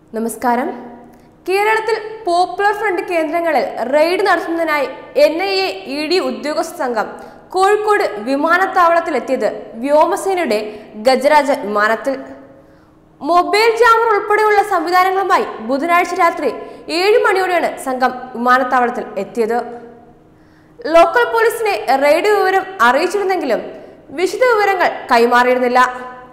നമസ്കാരം കേരളത്തിൽ popular front കേന്ദ്രങ്ങളിൽ റെയ്ഡ് നടത്തുന്നതിനായി N I A E D ഉദ്യോഗസ്ഥ സംഘം കോഴിക്കോട് വിമാനത്താവളത്തിലെത്തിയത് വ്യോമസേനയുടെ ഗജരാജ വിമാനത്തിൽ മൊബൈൽ ജാമർ ഉൾപ്പെടെയുള്ള സംവിധാനങ്ങളുമായി ബുധനാഴ്ച രാത്രി ഏഴ് മണിയോടെയാണ് സംഘം വിമാനത്താവളത്തിൽ എത്തിയത് ലോക്കൽ പോലീസിനെ റെയ്ഡ് വിവരം അറിയിച്ചിരുന്നെങ്കിലും വിശദ വിവരങ്ങൾ കൈമാറിയിരുന്നില്ല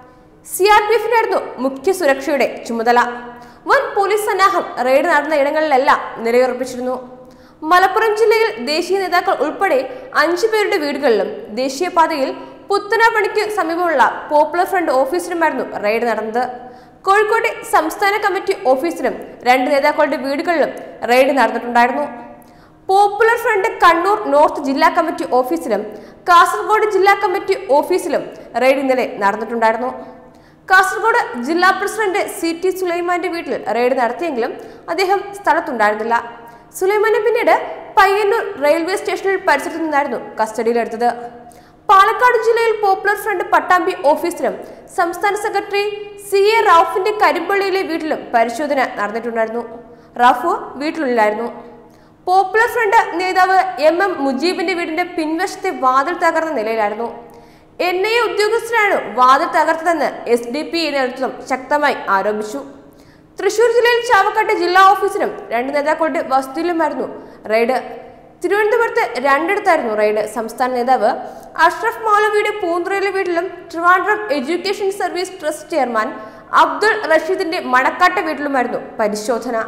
സി ആർ പി എഫിനായിരുന്നു മുഖ്യ സുരക്ഷയുടെ ചുമതല വൻ പോലീസ് സന്നാഹം റെയ്ഡ് നടന്ന ഇടങ്ങളിലെല്ലാം നിലയുറപ്പിച്ചിരുന്നു മലപ്പുറം ജില്ലയിൽ ദേശീയ നേതാക്കൾ ഉൾപ്പെടെ അഞ്ചു പേരുടെ വീടുകളിലും ദേശീയപാതയിൽ പുത്തനാപണിക്ക് സമീപമുള്ള പോപ്പുലർ ഫ്രണ്ട് ഓഫീസിലുമായിരുന്നു റെയ്ഡ് നടന്നത് കോഴിക്കോട്ടെ സംസ്ഥാന കമ്മിറ്റി ഓഫീസിലും രണ്ട് നേതാക്കളുടെ വീടുകളിലും റെയ്ഡ് നടന്നിട്ടുണ്ടായിരുന്നു പോപ്പുലർ ഫ്രണ്ട് കണ്ണൂർ നോർത്ത് ജില്ലാ കമ്മിറ്റി ഓഫീസിലും കാസർഗോഡ് ജില്ലാ കമ്മിറ്റി ഓഫീസിലും റെയ്ഡ് ഇന്നലെ നടന്നിട്ടുണ്ടായിരുന്നു കാസർഗോഡ് ജില്ലാ പ്രസിഡന്റ് സി ടി സുലൈമാന്റെ വീട്ടിൽ റെയ്ഡ് നടത്തിയെങ്കിലും അദ്ദേഹം സ്ഥലത്തുണ്ടായിരുന്നില്ല സുലൈമാനെ പിന്നീട് പയ്യന്നൂർ റെയിൽവേ സ്റ്റേഷനിൽ പരിസരത്തു നിന്നായിരുന്നു കസ്റ്റഡിയിലെടുത്തത് പാലക്കാട് ജില്ലയിൽ പോപ്പുലർ ഫ്രണ്ട് പട്ടാമ്പി ഓഫീസിലും സംസ്ഥാന സെക്രട്ടറി സി എ റാഫിന്റെ കരിമ്പള്ളിയിലെ വീട്ടിലും പരിശോധന നടന്നിട്ടുണ്ടായിരുന്നു റാഫു വീട്ടിലില്ലായിരുന്നു പോപ്പുലർ ഫ്രണ്ട് നേതാവ് എം എം മുജീബിന്റെ വീടിന്റെ പിൻവശത്തെ വാതിൽ തകർന്ന നിലയിലായിരുന്നു എൻ ഐ എ ഉദ്യോഗസ്ഥരാണ് വാതിൽ തകർത്തതെന്ന് എസ് ഡി പി നേതൃത്വം ശക്തമായി ആരോപിച്ചു തൃശൂർ ജില്ലയിൽ ചാവക്കാട്ടെ ജില്ലാ ഓഫീസിലും രണ്ട് നേതാക്കളുടെ വസതിയിലുമായിരുന്നു റെയ്ഡ് തിരുവനന്തപുരത്ത് രണ്ടിടത്തായിരുന്നു റെയ്ഡ് സംസ്ഥാന നേതാവ് അഷ്റഫ് മൗലവിയുടെ പൂന്തുറയിലെ വീട്ടിലും Trivandrum education service trust chairman Abdul റഷീദിന്റെ മണക്കാട്ടെ വീട്ടിലുമായിരുന്നു പരിശോധന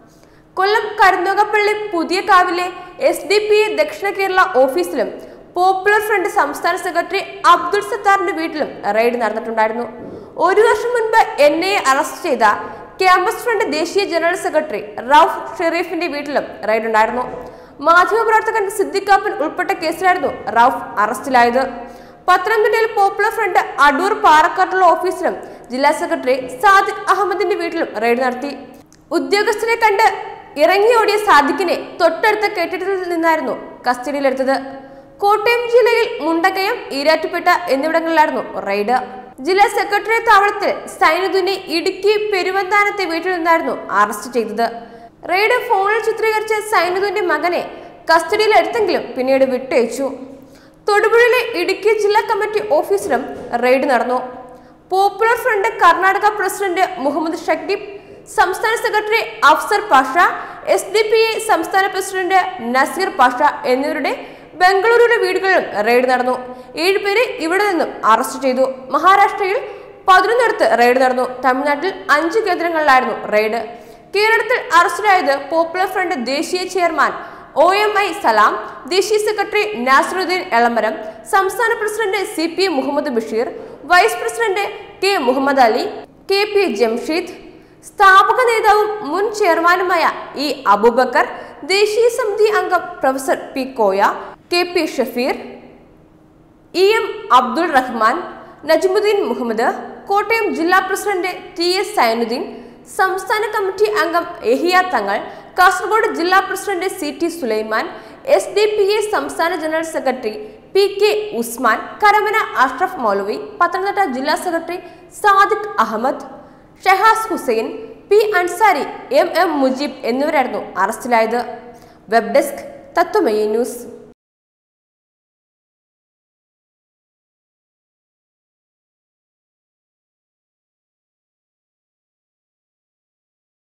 കൊല്ലം കരുനാഗപ്പള്ളി പുതിയ കാവിലെ S D P A Dakshina Kerala ഓഫീസിലും പോപ്പുലർ ഫ്രണ്ട് സംസ്ഥാന സെക്രട്ടറി അബ്ദുൾ സത്താറിന്റെ വീട്ടിലും റെയ്ഡ് നടന്നിട്ടുണ്ടായിരുന്നു ഒരു വർഷം മുൻപ് എൻ ഐ എ അറസ്റ്റ് ചെയ്ത ക്യാമ്പസ് ഫ്രണ്ട് ദേശീയ ജനറൽ സെക്രട്ടറി റൌഫ് ഷെറീഫിന്റെ വീട്ടിലും റെയ്ഡ് ഉണ്ടായിരുന്നു മാധ്യമപ്രവർത്തകൻ സിദ്ദിഖാപ്പൻ ഉൾപ്പെട്ട കേസിലായിരുന്നു റൌഫ് അറസ്റ്റിലായത് പത്തനംതിട്ടയിൽ പോപ്പുലർ ഫ്രണ്ട് അടൂർ പാറക്കാട്ടുള്ള ഓഫീസിലും ജില്ലാ സെക്രട്ടറി സാദിഖ് അഹമ്മദിന്റെ വീട്ടിലും റെയ്ഡ് നടത്തി ഉദ്യോഗസ്ഥരെ കണ്ട് ഇറങ്ങിയോടിയ സാദിഖിനെ തൊട്ടടുത്ത കെട്ടിടത്തിൽ നിന്നായിരുന്നു കസ്റ്റഡിയിലെടുത്തത് കോട്ടയം ജില്ലയിൽ മുണ്ടകയം ഈരാറ്റുപേട്ട എന്നിവിടങ്ങളിലായിരുന്നു റെയ്ഡ് ജില്ലാ സെക്രട്ടറി താവളത്തിൽ സൈനുദ്ദീനെ ഇടുക്കി പെരുവന്താനത്തെ വീട്ടിൽ നിന്നായിരുന്നു അറസ്റ്റ് ചെയ്തത് റെയ്ഡ് ഫോണിൽ ചിത്രീകരിച്ച സൈനുദ്ദീന്റെ മകനെ കസ്റ്റഡിയിലെടുത്തെങ്കിലും പിന്നീട് വിട്ടയച്ചു തൊടുപുഴയിലെ ഇടുക്കി ജില്ലാ കമ്മിറ്റി ഓഫീസിലും റെയ്ഡ് നടന്നു popular front Karnataka president Muhammad Shakeeb സംസ്ഥാന secretary Afsar Pasha S D P I സംസ്ഥാന പ്രസിഡന്റ് നസീർ പാഷ എന്നിവരുടെ ബംഗളൂരുവിലെ വീടുകളിലും റെയ്ഡ് നടന്നു ഏഴുപേരെ ഇവിടെ നിന്നും അറസ്റ്റ് ചെയ്തു മഹാരാഷ്ട്രയിൽ പതിനൊന്നിടത്ത് റെയ്ഡ് നടന്നു തമിഴ്നാട്ടിൽ അഞ്ച് കേന്ദ്രങ്ങളിലായിരുന്നു റെയ്ഡ് കേരളത്തിൽ അറസ്റ്റിലായത് പോപ്പുലർ ഫ്രണ്ട് ദേശീയ chairman O M I Salam ദേശീയ സെക്രട്ടറി നാസറുദ്ദീൻ എളമരം സംസ്ഥാന president C P Muhammad Basheer vice president K Muhammad Ali K P Jamsheed സ്ഥാപക നേതാവും മുൻ ചെയർമാനുമായ ഇ അബൂബക്കർ ദേശീയ സമിതി അംഗം professor P Koya K P Shafeer E M Abdul Rahman Najmuddin Muhammad Kottayam ജില്ലാ പ്രസിഡന്റ് ടി എസ് സൈനുദ്ദീൻ സംസ്ഥാന കമ്മിറ്റി അംഗം എഹിയ തങ്ങൾ കാസർഗോഡ് ജില്ലാ president C T Sulaiman S D P A സംസ്ഥാന general secretary P K Usman Karamana Ashraf Moulavi Pathanamthitta ജില്ലാ secretary Sadiq Ahmed Shehas Hussain P Ansari M M Mujeeb എന്നിവരായിരുന്നു അറസ്റ്റിലായത് വെബ് ഡെസ്ക് തത്വമയി ന്യൂസ്